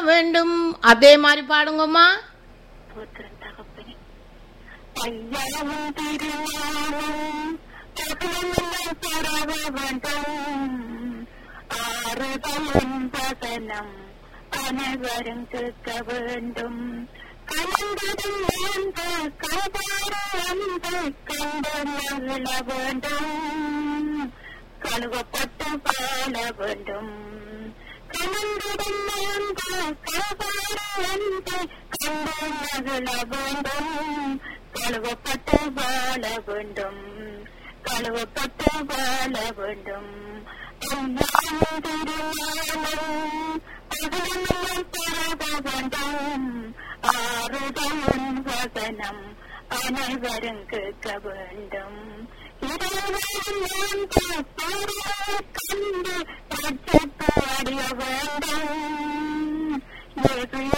வேண்டும் அதே மாதிரி பாடுங்கம்மா ஸ்தோத்திரம் தகப்பனே ஐயாவும் திருநாமம் தகவலும் பரவ வேண்டும் ஆறுதலும் வசனம் அனைவரும் கேட்க வேண்டும் கலந்ததும் அந்த கபார அந்த கண்டு மகிழ வேண்டும் கழுவப்பட்டு வாழ வேண்டும் கலந்ததும் அந்த கபார அந்த கண்டு மகிழ வேண்டும் கழுவப்பட்டு வாழ வேண்டும் கழுவப்பட்டு வாழ வேண்டும் அம்மாவும் திருநாமம் பகலும் பரவ வேண்டும் ஆறுதலும் வசனம் அனைவரும் கேட்க வேண்டும் இரவரும் கண்டு பாடிய வேண்டும்